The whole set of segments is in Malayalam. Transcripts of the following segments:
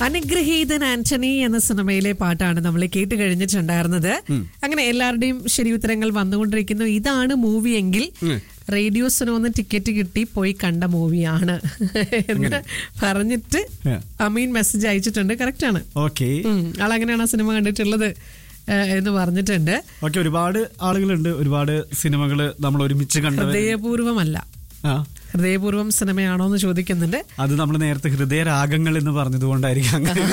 അനുഗ്രഹീതൻ ആന്റണി എന്ന സിനിമയിലെ പാട്ടാണ് നമ്മൾ കേട്ട് കഴിഞ്ഞിട്ടുണ്ടായിരുന്നത് അങ്ങനെ എല്ലാവരുടെയും ശരി ഉത്തരങ്ങൾ വന്നുകൊണ്ടിരിക്കുന്നു ഇതാണ് മൂവി എങ്കിൽ റേഡിയോസിനൊന്ന് ടിക്കറ്റ് കിട്ടി പോയി കണ്ട മൂവിയാണ് എന്ന് പറഞ്ഞിട്ട് Yeah. അമീൻ മെസ്സേജ് അയച്ചിട്ടുണ്ട് കറക്റ്റ് ആണ് ഓക്കെ ഉം, ആളങ്ങനെയാണ് ആ സിനിമ കണ്ടിട്ടുള്ളത് ഏഹ്, എന്ന് പറഞ്ഞിട്ടുണ്ട് ഓക്കെ ഒരുപാട് ആളുകളുണ്ട് ഒരുപാട് സിനിമകൾ നമ്മൾ ഒരുമിച്ച് കണ്ടവർ ഹൃദയപൂർവമല്ല ആ ഹൃദയപൂർവം സിനിമയാണോ എന്ന് ചോദിക്കുന്നുണ്ട് അത് നമ്മൾ നേരത്തെ ഹൃദയരാഗങ്ങൾ എന്ന് പറഞ്ഞതുകൊണ്ടായിരിക്കും അങ്ങനെ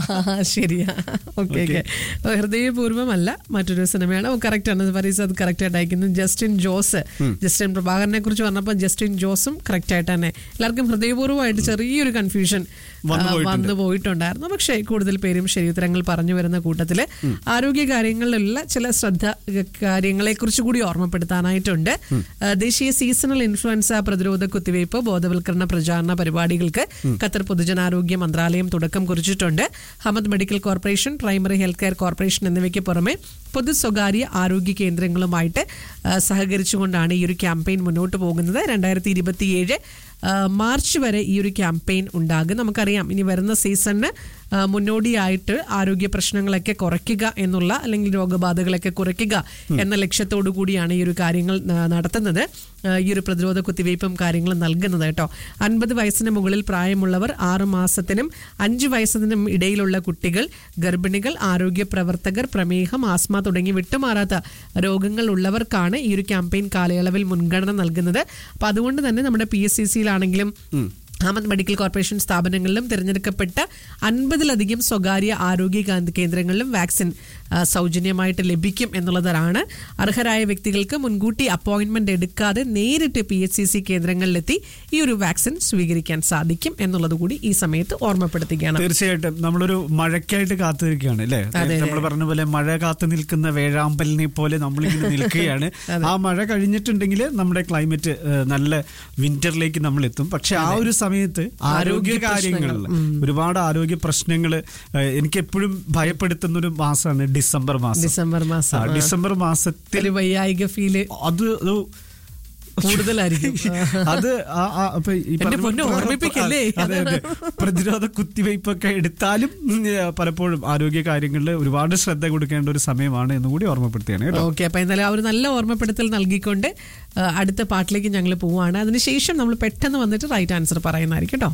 ശരിയാ ഓക്കെ ഓക്കെ ഹൃദയപൂർവ്വമല്ല മറ്റൊരു സിനിമയാണ് കറക്റ്റ് ആണ് ഫരീസ് അത് കറക്റ്റ് ആയിട്ട് അയക്കുന്നു ജസ്റ്റിൻ ജോസ് ജസ്റ്റിൻ പ്രഭാകരനെ കുറിച്ച് പറഞ്ഞപ്പോൾ ജസ്റ്റിൻ ജോസും കറക്റ്റ് ആയിട്ട് തന്നെ എല്ലാവർക്കും ഹൃദയപൂർവ്വമായിട്ട് ചെറിയൊരു കൺഫ്യൂഷൻ വന്നു പോയിട്ടുണ്ട്. വന്നു പോയിട്ടുണ്ടായിരുന്നു പക്ഷേ കൂടുതൽ പേരും ശരി ഉത്തരങ്ങൾ പറഞ്ഞു വരുന്ന കൂട്ടത്തില് ആരോഗ്യ കാര്യങ്ങളിലുള്ള ചില ശ്രദ്ധ കാര്യങ്ങളെ കുറിച്ച് കൂടി ഓർമ്മപ്പെടുത്താനായിട്ടുണ്ട് ആ, ദേശീയ സീസണൽ ഇൻഫ്ലുവൻസ പ്രതിരോധ കുത്തിവയ്പ് ബോധവൽക്കരണ പ്രചാരണ പരിപാടികൾക്ക് ഖത്തർ പൊതുജനാരോഗ്യ മന്ത്രാലയം തുടക്കം കുറിച്ചിട്ടുണ്ട് Hamad medical corporation primary health care corporation എന്നിവയ്ക്ക് പുറമെ പൊതു സ്വകാര്യ ആരോഗ്യ കേന്ദ്രങ്ങളുമായിട്ട് ആ, സഹകരിച്ചുകൊണ്ടാണ് ഈ ഒരു ക്യാമ്പയിൻ മുന്നോട്ട് പോകുന്നത് രണ്ടായിരത്തി ഇരുപത്തിയേഴ് ആ, മാർച്ച് വരെ ഈ ഒരു ക്യാമ്പയിൻ ഉണ്ടാകും നമുക്കറിയാം ഇനി വരുന്ന സീസണിന് ആ, മുന്നോടിയായിട്ട് ആരോഗ്യ പ്രശ്നങ്ങളൊക്കെ കുറയ്ക്കുക എന്നുള്ള അല്ലെങ്കിൽ രോഗബാധകളൊക്കെ കുറയ്ക്കുക എന്ന ലക്ഷ്യത്തോടു കൂടിയാണ് ഈ ഒരു കാര്യങ്ങൾ ആ, നടത്തുന്നത് ആ, ഈ ഒരു പ്രതിരോധ കുത്തിവയ്പ്പും കാര്യങ്ങളും നൽകുന്നത് കേട്ടോ അൻപത് വയസ്സിന് മുകളിൽ പ്രായമുള്ളവർ ആറ് മാസത്തിനും അഞ്ച് വയസ്സിനും ഇടയിലുള്ള കുട്ടികൾ ഗർഭിണികൾ ആരോഗ്യ പ്രവർത്തകർ പ്രമേഹം ആസ്മ തുടങ്ങി വിട്ടുമാറാത്ത രോഗങ്ങൾ ഉള്ളവർക്കാണ് ഈ ഒരു ക്യാമ്പയിൻ കാലയളവിൽ മുൻഗണന നൽകുന്നത് അപ്പൊ അതുകൊണ്ട് തന്നെ നമ്മുടെ പി എസ് സി സിയിലാണെങ്കിലും അഹമ്മദ് മെഡിക്കൽ കോർപ്പറേഷൻ സ്ഥാപനങ്ങളിലും തിരഞ്ഞെടുക്കപ്പെട്ട അൻപതിലധികം സ്വകാര്യ ആരോഗ്യ കാ- കേന്ദ്രങ്ങളിലും വാക്സിൻ ആ, സൗജന്യമായിട്ട് ലഭിക്കും എന്നുള്ളതാണ് അർഹരായ വ്യക്തികൾക്ക് മുൻകൂട്ടി അപ്പോയിന്റ്മെന്റ് എടുക്കാതെ നേരിട്ട് പി എച്ച് സി സി കേന്ദ്രങ്ങളിലെത്തി ഈ ഒരു വാക്സിൻ സ്വീകരിക്കാൻ സാധിക്കും എന്നുള്ളത് കൂടി ഈ സമയത്ത് ഓർമ്മപ്പെടുത്തുകയാണ് തീർച്ചയായിട്ടും നമ്മളൊരു മഴയ്ക്കായിട്ട് കാത്തു നിൽക്കുകയാണ് അല്ലേ അതെ. നമ്മൾ പറഞ്ഞ പോലെ മഴ കാത്തു നിൽക്കുന്ന വേഴാമ്പലിനെ പോലെ നമ്മളിങ്ങനെ നിൽക്കുകയാണ് ആ മഴ കഴിഞ്ഞിട്ടുണ്ടെങ്കിൽ നമ്മുടെ ക്ലൈമറ്റ് ഏഹ്, നല്ല വിന്ററിലേക്ക് നമ്മൾ എത്തും പക്ഷെ ആ ഒരു സമയത്ത് ആരോഗ്യ കാര്യങ്ങളിൽ ഒരുപാട് ആരോഗ്യ പ്രശ്നങ്ങൾ എനിക്ക് എപ്പോഴും ഭയപ്പെടുത്തുന്ന ഒരു മാസമാണ് ഡിസംബർ മാസം ഡിസംബർ ആ, മാസം ഡിസംബർ മാസത്തിൽ ഒരു വൈകായിക ഫീല് അത് ഒരു കൂടുതലായിരിക്കും അത് ആ- ആ, അപ്പൊ ഈ എന്റെ പറഞ്ഞ- പൊന്നെ ഓർമ്മിപ്പിക്കല്ലേ? അതെ, അതെ. പ്രതിരോധ കുത്തിവയ്പ്പൊക്കെ എടുത്താലും ഉം, പലപ്പോഴും ആരോഗ്യ കാര്യങ്ങളിൽ ഒരുപാട് ശ്രദ്ധ കൊടുക്കേണ്ട ഒരു സമയമാണ് എന്ന് കൂടി ഓർമ്മപ്പെടുത്തുകയാണ് കേട്ടോ ഓക്കെ അപ്പൊ എന്തായാലും ആ ഒരു നല്ല ഓർമ്മപ്പെടുത്തൽ നൽകിക്കൊണ്ട് ആ, അടുത്ത പാട്ടിലേക്ക് ഞങ്ങൾ പോവാണ് അതിനുശേഷം നമ്മൾ പെട്ടെന്ന് വന്നിട്ട് റൈറ്റ് ആൻസർ പറയുന്നതായിരിക്കും കേട്ടോ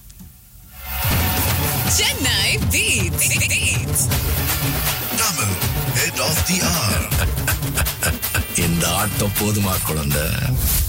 Chennai Beats. Beats. Tamil, head of the hour. இந்த ஆட்டம் போதுமா குழந்தை